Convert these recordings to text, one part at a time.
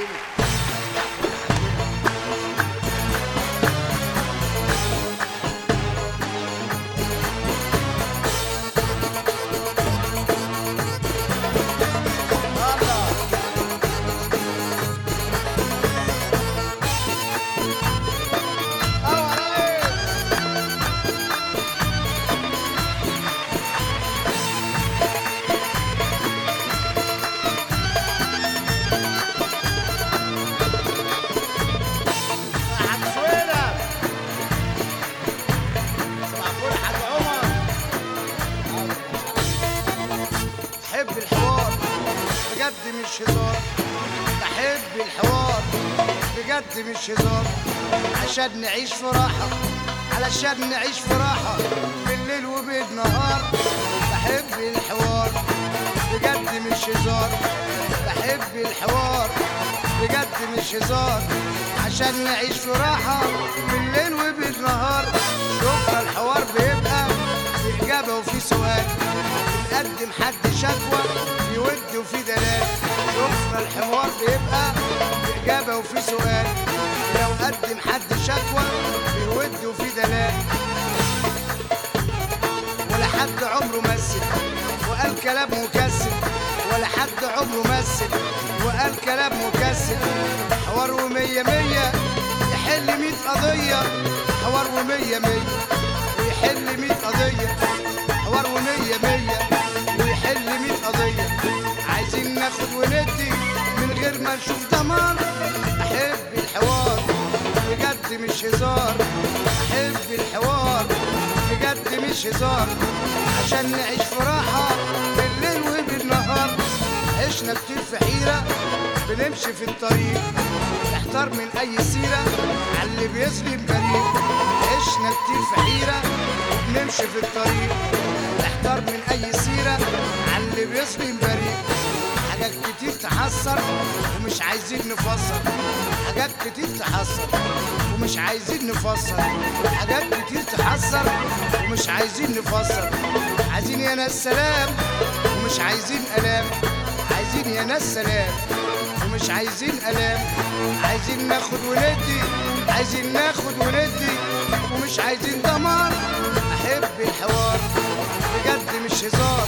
حاج سويلة صباح الفل حاج عمر بحب الحوار بجد مش هزار بحب الحوار بجد مش هزار عشان نعيش في راحة علشان نعيش في راحة بالليل وبالنهار بحب الحوار بجد مش هزار بحب الحوار بجد مش هزار عشان نعيش في راحة بالليل وبالنهار شوفنا الحوار بيبقى في إجابة وفي سؤال بنقدم حد شكوى في ود وفي دلال شوفنا الحوار بيبقى في إجابة وفي سؤال لو قدم حد شكوى في ود وفي دلال ولا حد عمره مثل وقال كلام مكسل ولا حد عمره مثل وقال كلام مكسل حوار ومية مية يحل مية قضية حوار ومية مية ويحل مية قضية حوار ومية مية ويحل مية قضية عايزين ناخد وندي من غير ما نشوف دمار أحب الحوار بجد مش هزار أحب الحوار بجد مش هزار عشان نعيش في راحة بالليل وبالنهار عشنا كتير في حيرة بنمشي في الطريق نحتار من أي سيرة على اللي بيظلم بريء عشنا كتير في حيرة بنمشي في الطريق نحتار من أي سيرة على اللي بيظلم بريء حاجات كتير تحسر ومش عايزين نفسر حاجات كتير تحسر ومش عايزين نفسر حاجات كتير تحسر ومش عايزين نفسر عايزين يا ناس سلام ومش عايزين ألام عايزين يا ناس سلام ومش عايزين ألام عايزين ناخد وندي عايزين ناخد وندي ومش عايزين دمار أحب الحوار بجد مش هزار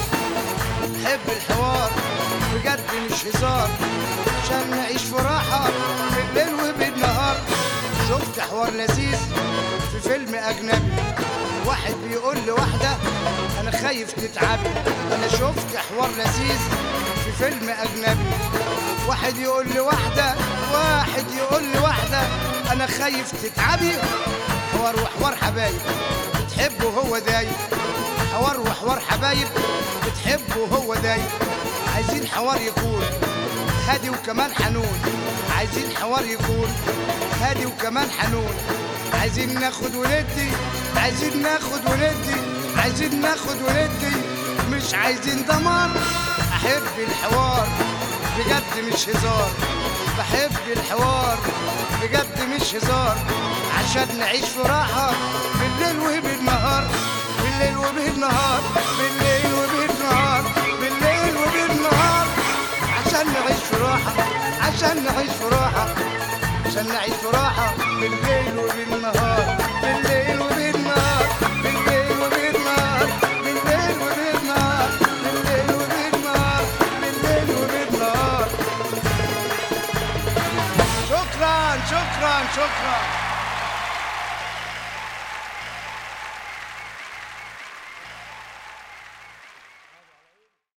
بحب الحوار بجد مش هزار عشان نعيش في راحة بالليل وبالنهار شفت حوار لذيذ في فيلم أجنبي واحد بيقول لواحدة أنا خايف تتعبي أنا شفت حوار لذيذ في فيلم أجنبي واحد يقول لواحدة واحد يقول لواحدة أنا خايف تتعبي حوار وحوار حبايب بتحبه هو دايب حوار وحوار حبايب بتحبه وهو دايب عايزين حوار يكون هادي وكمان حنون عايزين حوار يكون هادي وكمان حنون عايزين ناخد وندي عايزين ناخد وندي عايزين ناخد وندي مش عايزين دمار احب الحوار بجد مش هزار بحب الحوار بجد مش هزار عشان نعيش في راحة بالليل وبالنهار بالليل وبالنهار بالليل وبالنهار بالليل وبالنهار عشان نعيش في راحة عشان نعيش في راحة عشان نعيش في راحة بالليل وبالنهار بالليل وبالنهار بالليل وبالنهار بالليل وبالنهار بالليل وبالنهار بالليل وبالنهار شكرا شكرا شكرا